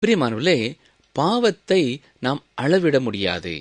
பிரியமானவர்களே பாவத்தை நாம் அளவிட முடியாது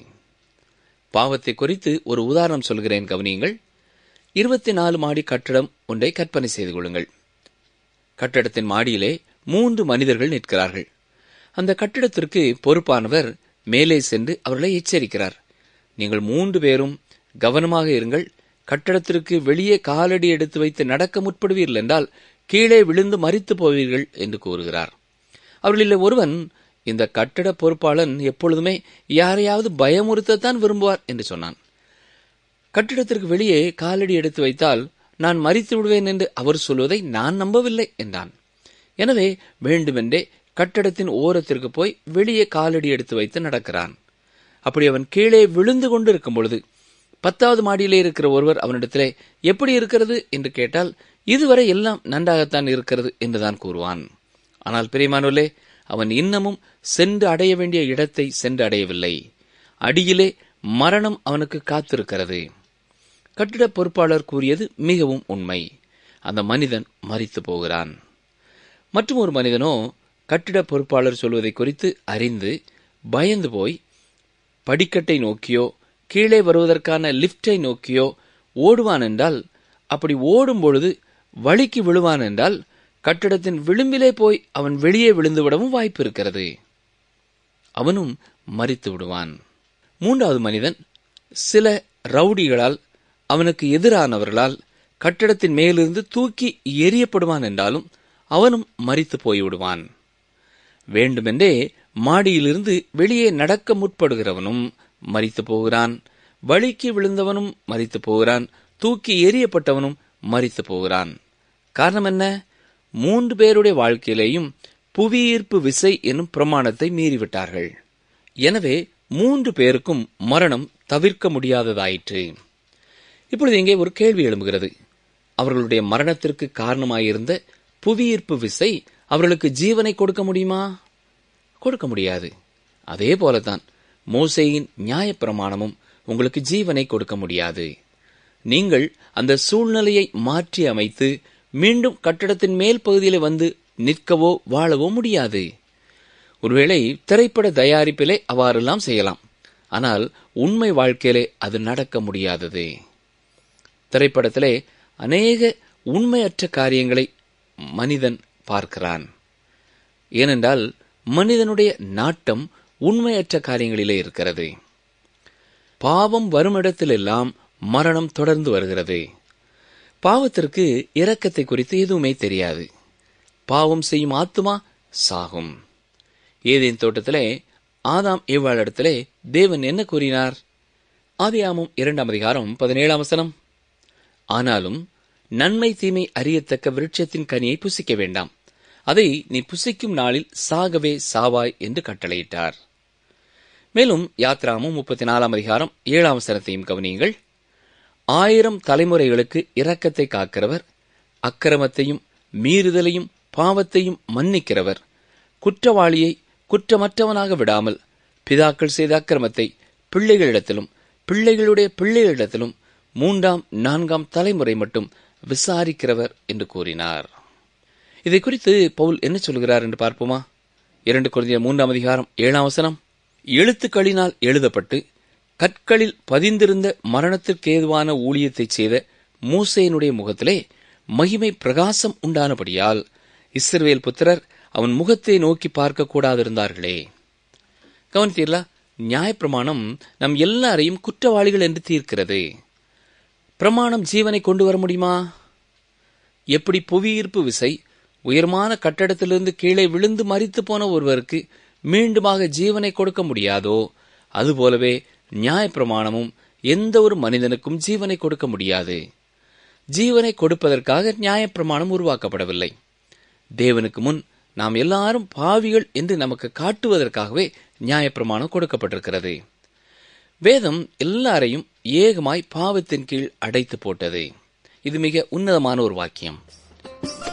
பாவத்தை குறித்து ஒரு உதாரணம் சொல்கிறேன் கவனியுங்கள் இருபத்தி நாலு மாடி கட்டடம் ஒன்றை கற்பனை செய்து கொள்ளுங்கள் கட்டடத்தின் மாடியிலே மூன்று மனிதர்கள் நிற்கிறார்கள் அந்த கட்டிடத்திற்கு பொறுப்பானவர் மேலே சென்று அவர்களை எச்சரிக்கிறார் நீங்கள் மூன்று பேரும் கவனமாக இருங்கள் கட்டடத்திற்கு வெளியே காலடி எடுத்து வைத்து நடக்க முற்படுவீர்கள் என்றால் கீழே விழுந்து மறித்து போவீர்கள் என்று கூறுகிறார் அவர்களில் ஒருவன் இந்த கட்டட பொறுப்பாளன் எப்பொழுதுமே யாரையாவது பயமுறுத்தத்தான் விரும்புவார் என்று சொன்னான் கட்டிடத்திற்கு வெளியே காலடி எடுத்து வைத்தால் நான் மறித்து விடுவேன் என்று அவர் சொல்வதை நான் நம்பவில்லை என்றான் எனவே வேண்டுமென்றே கட்டடத்தின் ஓரத்திற்கு போய் வெளியே காலடி எடுத்து வைத்து நடக்கிறான் அப்படி அவன் கீழே விழுந்து கொண்டு இருக்கும் பொழுது பத்தாவது மாடியிலே இருக்கிற ஒருவர் அவனிடத்திலே எப்படி இருக்கிறது என்று கேட்டால் இதுவரை எல்லாம் நன்றாகத்தான் இருக்கிறது என்றுதான் கூறுவான் ஆனால் பிரியமானோலே அவன் இன்னமும் சென்று அடைய வேண்டிய இடத்தை சென்று அடையவில்லை அடியிலே மரணம் அவனுக்கு காத்திருக்கிறது கட்டிட பொறுப்பாளர் கூறியது மிகவும் உண்மை அந்த மனிதன் மறித்து போகிறான் மற்றும் ஒரு மனிதனோ கட்டிட பொறுப்பாளர் சொல்வதை குறித்து அறிந்து பயந்து போய் படிக்கட்டை நோக்கியோ கீழே வருவதற்கான லிப்டை நோக்கியோ ஓடுவான் என்றால் அப்படி ஓடும் பொழுது வழிக்கு விழுவான் என்றால் கட்டிடத்தின் விளிம்பிலே போய் அவன் வெளியே விழுந்து விடவும் வாய்ப்பு இருக்கிறது அவனும் மறித்து விடுவான் மூன்றாவது மனிதன் சில ரவுடிகளால் அவனுக்கு எதிரானவர்களால் கட்டிடத்தின் மேலிருந்து தூக்கி எரியப்படுவான் என்றாலும் அவனும் மறித்து போய்விடுவான் வேண்டுமென்றே மாடியிலிருந்து வெளியே நடக்க முற்படுகிறவனும் மறித்து போகிறான் வழிக்கு விழுந்தவனும் மறித்து போகிறான் தூக்கி எறியப்பட்டவனும் மறித்து போகிறான் காரணம் என்ன மூன்று பேருடைய வாழ்க்கையிலேயும் புவியீர்ப்பு விசை என்னும் பிரமாணத்தை மீறிவிட்டார்கள் எனவே மூன்று பேருக்கும் மரணம் தவிர்க்க முடியாததாயிற்று இப்பொழுது இங்கே ஒரு கேள்வி எழும்புகிறது அவர்களுடைய மரணத்திற்கு காரணமாயிருந்த புவியீர்ப்பு விசை அவர்களுக்கு ஜீவனை கொடுக்க முடியுமா கொடுக்க முடியாது அதே போலதான் மோசையின் நியாயப்பிரமாணமும் உங்களுக்கு ஜீவனை கொடுக்க முடியாது நீங்கள் அந்த சூழ்நிலையை மாற்றி அமைத்து மீண்டும் கட்டடத்தின் மேல் பகுதியில் வந்து நிற்கவோ வாழவோ முடியாது ஒருவேளை திரைப்பட தயாரிப்பிலே அவ்வாறெல்லாம் செய்யலாம் ஆனால் உண்மை வாழ்க்கையிலே அது நடக்க முடியாதது திரைப்படத்திலே அநேக உண்மையற்ற காரியங்களை மனிதன் பார்க்கிறான் ஏனென்றால் மனிதனுடைய நாட்டம் உண்மையற்ற காரியங்களிலே இருக்கிறது பாவம் வருமிடத்திலெல்லாம் மரணம் தொடர்ந்து வருகிறது பாவத்திற்கு இரக்கத்தை குறித்து எதுவுமே தெரியாது பாவம் செய்யும் ஆத்துமா சாகும் ஏதேன் தோட்டத்திலே ஆதாம் ஏவாளிடத்திலே தேவன் என்ன கூறினார் ஆதியாமும் இரண்டாம் அதிகாரம் பதினேழாம் வசனம் ஆனாலும் நன்மை தீமை அறியத்தக்க விருட்சத்தின் கனியை புசிக்க வேண்டாம் அதை நீ புசிக்கும் நாளில் சாகவே சாவாய் என்று கட்டளையிட்டார் மேலும் யாத்ராமும் முப்பத்தி நாலாம் அதிகாரம் ஏழாம் வசனத்தையும் கவனியுங்கள் ஆயிரம் தலைமுறைகளுக்கு இரக்கத்தை காக்கிறவர் அக்கிரமத்தையும் மீறுதலையும் பாவத்தையும் மன்னிக்கிறவர் குற்றவாளியை குற்றமற்றவனாக விடாமல் பிதாக்கள் செய்த அக்கிரமத்தை பிள்ளைகளிடத்திலும் பிள்ளைகளுடைய பிள்ளைகளிடத்திலும் மூன்றாம் நான்காம் தலைமுறை மட்டும் விசாரிக்கிறவர் என்று கூறினார் இதை குறித்து பவுல் என்ன சொல்கிறார் என்று பார்ப்போமா இரண்டு குழந்தைய மூன்றாம் அதிகாரம் ஏழாம் வசனம் எழுத்துக்களினால் எழுதப்பட்டு கற்களில் பதிந்திருந்த மரணத்திற்கு ஏதுவான ஊழியத்தை செய்த மூசையனுடைய முகத்திலே மகிமை பிரகாசம் உண்டானபடியால் இஸ்ரவேல் புத்திரர் அவன் முகத்தை நோக்கி பார்க்க கூடாதிருந்தார்களே கவனித்தீர்களா நியாயப்பிரமாணம் நம் எல்லாரையும் குற்றவாளிகள் என்று தீர்க்கிறது பிரமாணம் ஜீவனை கொண்டு வர முடியுமா எப்படி புவியீர்ப்பு விசை உயர்மான கட்டடத்திலிருந்து கீழே விழுந்து மறித்து போன ஒருவருக்கு மீண்டுமாக ஜீவனை கொடுக்க முடியாதோ அதுபோலவே நியாயப்பிரமாணமும் எந்த ஒரு மனிதனுக்கும் ஜீவனை கொடுக்க முடியாது ஜீவனை கொடுப்பதற்காக நியாயப்பிரமாணம் உருவாக்கப்படவில்லை தேவனுக்கு முன் நாம் எல்லாரும் பாவிகள் என்று நமக்கு காட்டுவதற்காகவே நியாயப்பிரமாணம் கொடுக்கப்பட்டிருக்கிறது வேதம் எல்லாரையும் ஏகமாய் பாவத்தின் கீழ் அடைத்து போட்டது இது மிக உன்னதமான ஒரு வாக்கியம்